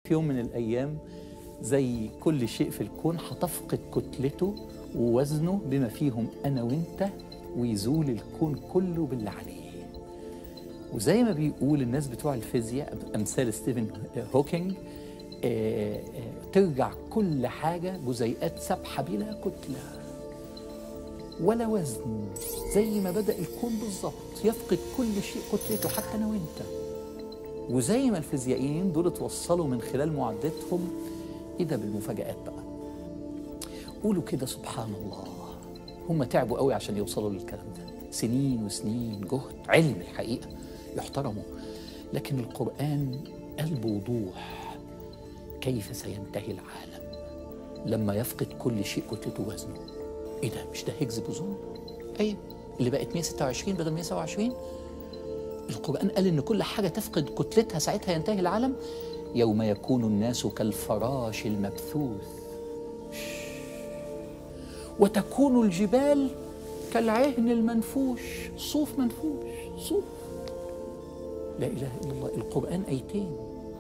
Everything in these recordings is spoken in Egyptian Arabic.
في يوم من الأيام زي كل شيء في الكون هتفقد كتلته ووزنه بما فيهم أنا وأنت ويزول الكون كله باللي عليه وزي ما بيقول الناس بتوع الفيزياء أمثال ستيفن هوكينج آه، آه، ترجع كل حاجة جزيئات سابحة بلا كتلة ولا وزن زي ما بدأ الكون بالظبط يفقد كل شيء كتلته حتى أنا وأنت وزي ما الفيزيائيين دول اتوصلوا من خلال معدتهم ايه ده بالمفاجآت بقى قولوا كده سبحان الله هم تعبوا قوي عشان يوصلوا للكلام ده سنين وسنين جهد علم الحقيقة يحترموا لكن القرآن قال بوضوح كيف سينتهي العالم لما يفقد كل شيء كتلته وزنه ايه ده مش ده هيجز بوزون ايوه اللي بقت 126 بدل 127 القرآن قال إن كل حاجة تفقد كتلتها ساعتها ينتهي العالم يوم يكون الناس كالفراش المبثوث وتكون الجبال كالعهن المنفوش صوف منفوش صوف لا إله إلا الله القرآن أيتين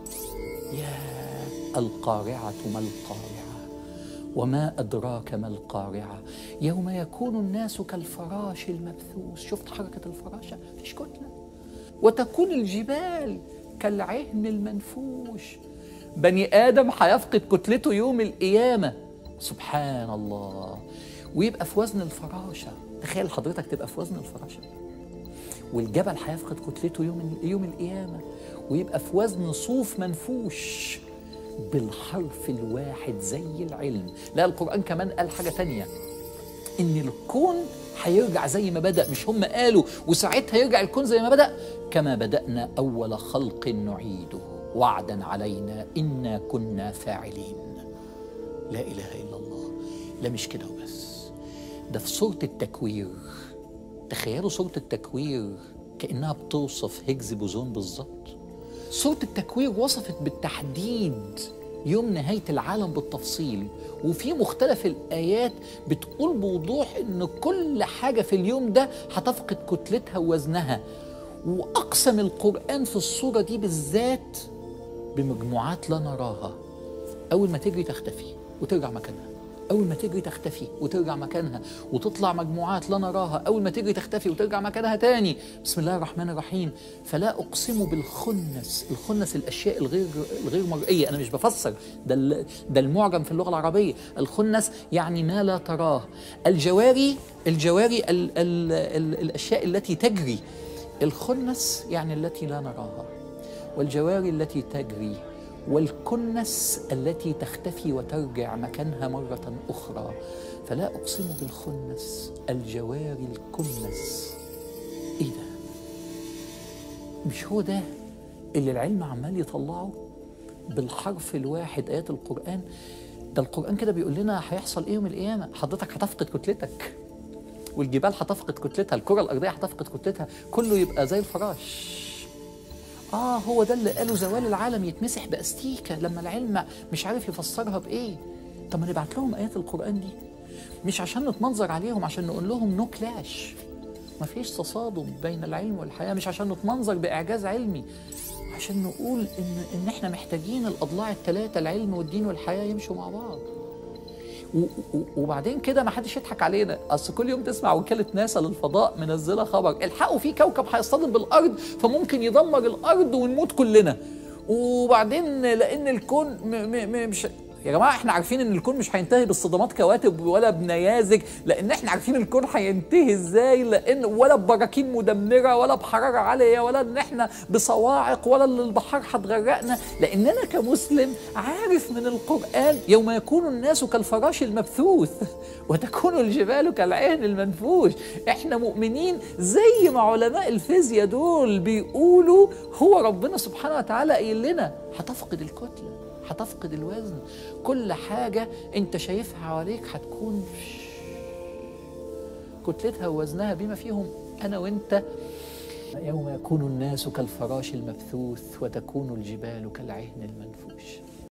يا القارعة ما القارعة وما أدراك ما القارعة يوم يكون الناس كالفراش المبثوث شفت حركة الفراشة مفيش كتلة وتكون الجبال كالعهن المنفوش بني آدم هيفقد كتلته يوم القيامة سبحان الله ويبقى في وزن الفراشة تخيل حضرتك تبقى في وزن الفراشة والجبل هيفقد كتلته يوم يوم القيامة ويبقى في وزن صوف منفوش بالحرف الواحد زي العلم لا القرآن كمان قال حاجة تانية إن الكون هيرجع زي ما بدأ مش هم قالوا وساعتها يرجع الكون زي ما بدأ كما بدأنا أول خلق نعيده وعدا علينا إنا كنا فاعلين لا إله إلا الله لا مش كده وبس ده في سورة التكوير تخيلوا سورة التكوير كأنها بتوصف هيجز بوزون بالظبط سورة التكوير وصفت بالتحديد يوم نهاية العالم بالتفصيل وفي مختلف الآيات بتقول بوضوح إن كل حاجة في اليوم ده هتفقد كتلتها ووزنها وأقسم القرآن في الصورة دي بالذات بمجموعات لا نراها أول ما تجري تختفي وترجع مكانها أول ما تجري تختفي وترجع مكانها وتطلع مجموعات لا نراها أول ما تجري تختفي وترجع مكانها تاني بسم الله الرحمن الرحيم فلا أقسم بالخنس الخنس الأشياء الغير الغير مرئية أنا مش بفسر ده ال- ده المعجم في اللغة العربية الخنس يعني ما لا تراه الجواري الجواري ال ال ال الأشياء التي تجري الخنس يعني التي لا نراها والجواري التي تجري والكنس التي تختفي وترجع مكانها مرة أخرى فلا أقسم بالخنس الجواري الكنس إيه ده؟ مش هو ده اللي العلم عمال يطلعه بالحرف الواحد آيات القرآن ده القرآن كده بيقول لنا هيحصل إيه يوم القيامة حضرتك هتفقد كتلتك والجبال هتفقد كتلتها الكرة الأرضية هتفقد كتلتها كله يبقى زي الفراش آه هو ده اللي قالوا زوال العالم يتمسح بأستيكة لما العلم مش عارف يفسرها بإيه طب ما نبعت لهم آيات القرآن دي مش عشان نتمنظر عليهم عشان نقول لهم نو كلاش ما فيش تصادم بين العلم والحياة مش عشان نتمنظر بإعجاز علمي عشان نقول إن إن إحنا محتاجين الأضلاع الثلاثة العلم والدين والحياة يمشوا مع بعض و- و- وبعدين كده ما حدش يضحك علينا اصل كل يوم تسمع وكاله ناسا للفضاء منزله خبر الحقوا في كوكب هيصطدم بالارض فممكن يدمر الارض ونموت كلنا وبعدين لان الكون م م م مش يا جماعه احنا عارفين ان الكون مش هينتهي باصطدامات كواكب ولا بنيازك لان احنا عارفين الكون هينتهي ازاي لان ولا ببراكين مدمره ولا بحراره عاليه ولا ان احنا بصواعق ولا ان البحار هتغرقنا لان انا كمسلم عارف من القران يوم يكون الناس كالفراش المبثوث وتكون الجبال كالعهن المنفوش احنا مؤمنين زي ما علماء الفيزياء دول بيقولوا هو ربنا سبحانه وتعالى قايل لنا هتفقد الكتله هتفقد الوزن كل حاجة انت شايفها حواليك هتكون كتلتها ووزنها بما فيهم أنا وأنت يوم يكون الناس كالفراش المبثوث وتكون الجبال كالعهن المنفوش